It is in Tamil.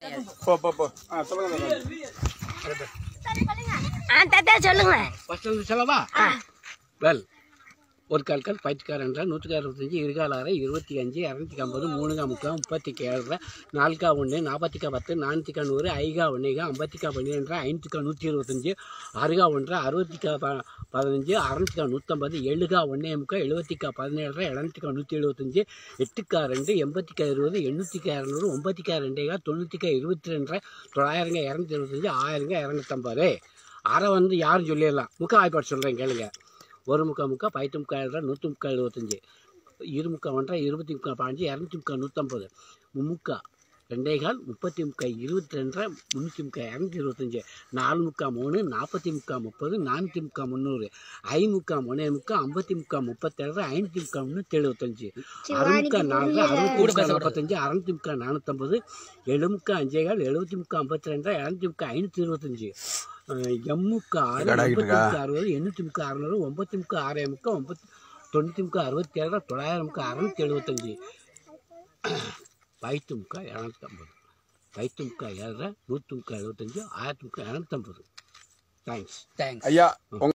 போ போ போ ஆ சொல்லுங்க ஆ தாத்தா சொல்லுங்க ஃபர்ஸ்ட் வந்து சொல்லவா வெல் ஒரு கால் கால் பயிற்சிக்கார் என்றால் நூற்றுக்கு அறுபத்தஞ்சு இருகால் அரை இருபத்தி அஞ்சு இரநூத்தி ஐம்பது மூணுகா முக்கால் முப்பத்திக்கு ஏழரை நாலுக்கா ஒன்று நாற்பத்திக்கா பத்து நானூற்றிக்கா நூறு ஐகா ஒன்றுகா ஐம்பத்திக்கா பன்னிரெண்டு ஐநூற்றிக்கா நூற்றி இருபத்தஞ்சு அறுகா ஒன்று அறுபத்திக்கா ப பதினஞ்சு அறநூற்றிக்கா நூற்றம்பது எழுகா ஒன்றே முக்கால் எழுபத்திக்கா பதினேழரை எழுநூத்திக்கா நூற்றி எழுபத்தஞ்சு எட்டுக்கா ரெண்டு எண்பத்திக்கா இருபது எண்ணூற்றிக்கா இரநூறு ஒம்பத்திக்கா ரெண்டேகா தொண்ணூற்றிக்கா இருபத்தி ரெண்டரை தொள்ளாயிரங்க இரநூத்தி இருபத்தஞ்சு ஆயிரங்க இரநூத்தம்பது அரை வந்து யாரும் சொல்லிடலாம் முக்கா வாய்ப்பாடு சொல்கிறேன் கேளுங்க ஒரு முக்கா முக்கா பயிற்று முக்கா எழுபது நூற்றி முக்கா எழுபத்தஞ்சு இரு முக்கா ஒன்றரை இருபத்தி முக்கா பாஞ்சு இரநூத்தி முக்கா நூற்றம்பது முக்கா ரெண்டே கால் முப்பத்தி முக்கா இருபத்தி ரெண்டரை முந்நூற்றி முக்கா இரநூத்தி இருபத்தஞ்சு நாலு முக்கா மூணு நாற்பத்தி முக்கா முப்பது நானூற்றி முக்கா முந்நூறு ஐ முக்கா மூணே முக்கா ஐம்பத்தி முக்கா முப்பத்தேழு ஐநூற்றி முக்கா முந்நூற்றி எழுபத்தஞ்சு அறுமுக்கா நாலு அறுபத்தி முக்கா நாற்பத்தஞ்சு அறுநூத்தி முக்கா நானூற்றம்பது எழு முக்கா அஞ்சே கால் எழுபத்தி முக்கா ஐம்பத்தி ரெண்டரை இரநூத்தி முக்கா ஐநூற்றி இருபத்தஞ்சு எம்முக்கா ஆறு எண்பத்தி முக்கா அறுபது எண்ணூற்றி முக்கா அறுநூறு ஒம்பத்தி முக்கா ஆறே முக்கா ஒம்பத்தி தொண்ணூற்றி முக்கா அறுபத்தி ஏழு தொள்ளாயிரம் முக்கா அறுநூத்தி எழுபத்தஞ்சு பைத்து முக்கா இரநூத்தி ஐம்பது பைத்து முக்கா ஏழரை நூற்றி முக்கா எழுபத்தஞ்சு ஆயிரத்தி முக்கா இரநூத்தம்பது தேங்க்ஸ் தேங்க்ஸ் ஐயா